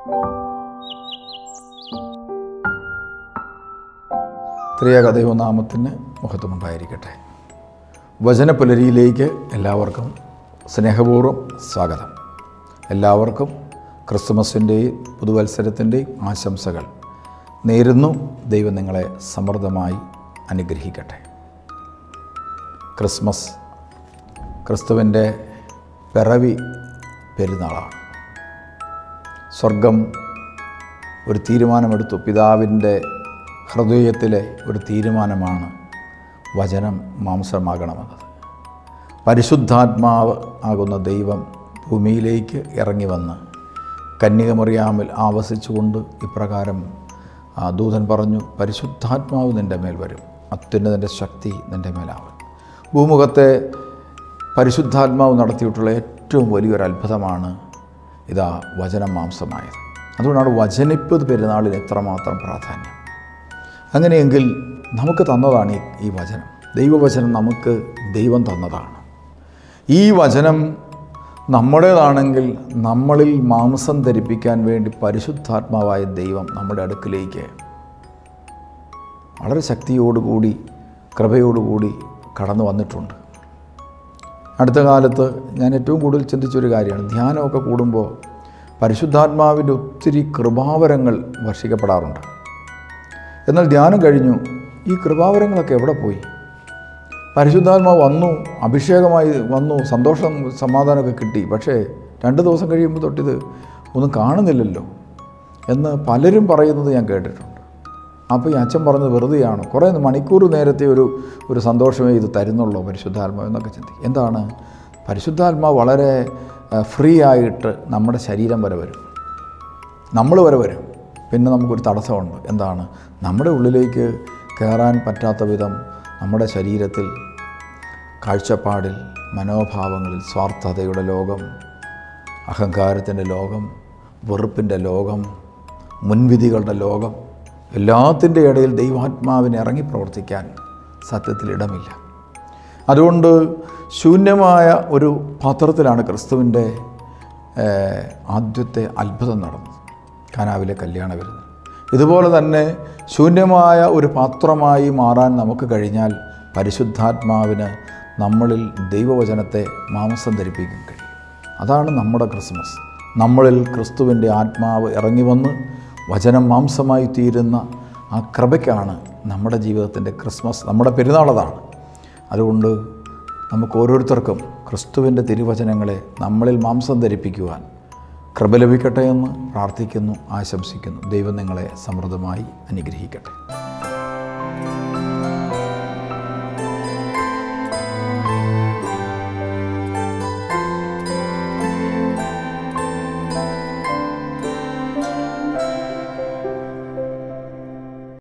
ത്രിയേക ദൈവനാമത്തിന് മഹത്വമുണ്ടായിരിക്കട്ടെ വചനപുലരിയിലേക്ക് എല്ലാവർക്കും സ്നേഹപൂർവ്വം സ്വാഗതം എല്ലാവർക്കും ക്രിസ്തുമസിൻ്റെയും പുതുവത്സരത്തിൻ്റെയും ആശംസകൾ നേരുന്നു ദൈവം നിങ്ങളെ സമൃദ്ധമായി അനുഗ്രഹിക്കട്ടെ ക്രിസ്മസ് ക്രിസ്തുവിൻ്റെ പിറവി പെരുന്നാളാണ് സ്വർഗം ഒരു തീരുമാനമെടുത്തു പിതാവിൻ്റെ ഹൃദയത്തിലെ ഒരു തീരുമാനമാണ് വചനം മാംസമാകണമെന്നത് പരിശുദ്ധാത്മാവ് ആകുന്ന ദൈവം ഭൂമിയിലേക്ക് ഇറങ്ങി വന്ന് കന്യകമറിയാമിൽ ആവസിച്ചുകൊണ്ട് ഇപ്രകാരം ആ ദൂതൻ പറഞ്ഞു പരിശുദ്ധാത്മാവ് നിൻ്റെ മേൽ വരും അത്യുന്നതിൻ്റെ ശക്തി നിൻ്റെ മേലാവും ഭൂമുഖത്തെ പരിശുദ്ധാത്മാവ് നടത്തിയിട്ടുള്ള ഏറ്റവും വലിയൊരു അത്ഭുതമാണ് ഇതാ വചനം മാംസമായത് അതുകൊണ്ടാണ് വചനിപ്പ് പെരുന്നാളിന് എത്രമാത്രം പ്രാധാന്യം അങ്ങനെയെങ്കിൽ നമുക്ക് തന്നതാണ് ഈ ഈ വചനം ദൈവവചനം നമുക്ക് ദൈവം തന്നതാണ് ഈ വചനം നമ്മുടേതാണെങ്കിൽ നമ്മളിൽ മാംസം ധരിപ്പിക്കാൻ വേണ്ടി പരിശുദ്ധാത്മാവായ ദൈവം നമ്മുടെ അടുക്കിലേക്ക് വളരെ ശക്തിയോടുകൂടി കൃപയോടുകൂടി കടന്നു വന്നിട്ടുണ്ട് അടുത്ത കാലത്ത് ഞാൻ ഏറ്റവും കൂടുതൽ ചിന്തിച്ചൊരു കാര്യമാണ് ധ്യാനമൊക്കെ കൂടുമ്പോൾ പരിശുദ്ധാത്മാവിൻ്റെ ഒത്തിരി കൃപാവരങ്ങൾ വർഷിക്കപ്പെടാറുണ്ട് എന്നാൽ ധ്യാനം കഴിഞ്ഞു ഈ കൃപാവരങ്ങളൊക്കെ എവിടെ പോയി പരിശുദ്ധാത്മാവ് വന്നു അഭിഷേകമായി വന്നു സന്തോഷം സമാധാനമൊക്കെ കിട്ടി പക്ഷേ രണ്ട് ദിവസം കഴിയുമ്പോൾ തൊട്ടിത് ഒന്നും കാണുന്നില്ലല്ലോ എന്ന് പലരും പറയുന്നത് ഞാൻ കേട്ടിട്ടുണ്ട് അപ്പോൾ ഈ അച്ഛൻ പറഞ്ഞത് വെറുതെയാണ് കുറേ മണിക്കൂർ നേരത്തെ ഒരു ഒരു സന്തോഷമേ ഇത് തരുന്നുള്ളൂ പരിശുദ്ധാത്മാവ് എന്നൊക്കെ ചിന്തിക്കും എന്താണ് പരിശുദ്ധാത്മാവ് വളരെ ഫ്രീ ആയിട്ട് നമ്മുടെ ശരീരം വരെ വരും നമ്മൾ വരെ വരും പിന്നെ നമുക്കൊരു തടസ്സമുണ്ട് എന്താണ് നമ്മുടെ ഉള്ളിലേക്ക് കയറാൻ പറ്റാത്ത വിധം നമ്മുടെ ശരീരത്തിൽ കാഴ്ചപ്പാടിൽ മനോഭാവങ്ങളിൽ സ്വാർത്ഥതയുടെ ലോകം അഹങ്കാരത്തിൻ്റെ ലോകം വെറുപ്പിൻ്റെ ലോകം മുൻവിധികളുടെ ലോകം എല്ലാത്തിൻ്റെ ഇടയിൽ ദൈവാത്മാവിനെ ഇറങ്ങി പ്രവർത്തിക്കാൻ സത്യത്തിൽ ഇടമില്ല അതുകൊണ്ട് ശൂന്യമായ ഒരു പാത്രത്തിലാണ് ക്രിസ്തുവിൻ്റെ ആദ്യത്തെ അത്ഭുതം നടന്നത് കാനാവിലെ കല്യാണ വിരുന്ന് ഇതുപോലെ തന്നെ ശൂന്യമായ ഒരു പാത്രമായി മാറാൻ നമുക്ക് കഴിഞ്ഞാൽ പരിശുദ്ധാത്മാവിന് നമ്മളിൽ ദൈവവചനത്തെ മാംസം ധരിപ്പിക്കാൻ കഴിയും അതാണ് നമ്മുടെ ക്രിസ്മസ് നമ്മളിൽ ക്രിസ്തുവിൻ്റെ ആത്മാവ് ഇറങ്ങി വന്ന് വചനം മാംസമായി തീരുന്ന ആ കൃപയ്ക്കാണ് നമ്മുടെ ജീവിതത്തിൻ്റെ ക്രിസ്മസ് നമ്മുടെ പെരുന്നാളതാണ് അതുകൊണ്ട് നമുക്ക് ഓരോരുത്തർക്കും ക്രിസ്തുവിൻ്റെ തിരുവചനങ്ങളെ നമ്മളിൽ മാംസം ധരിപ്പിക്കുവാൻ കൃപ ലഭിക്കട്ടെ എന്ന് പ്രാർത്ഥിക്കുന്നു ആശംസിക്കുന്നു ദൈവം നിങ്ങളെ സമൃദ്ധമായി അനുഗ്രഹിക്കട്ടെ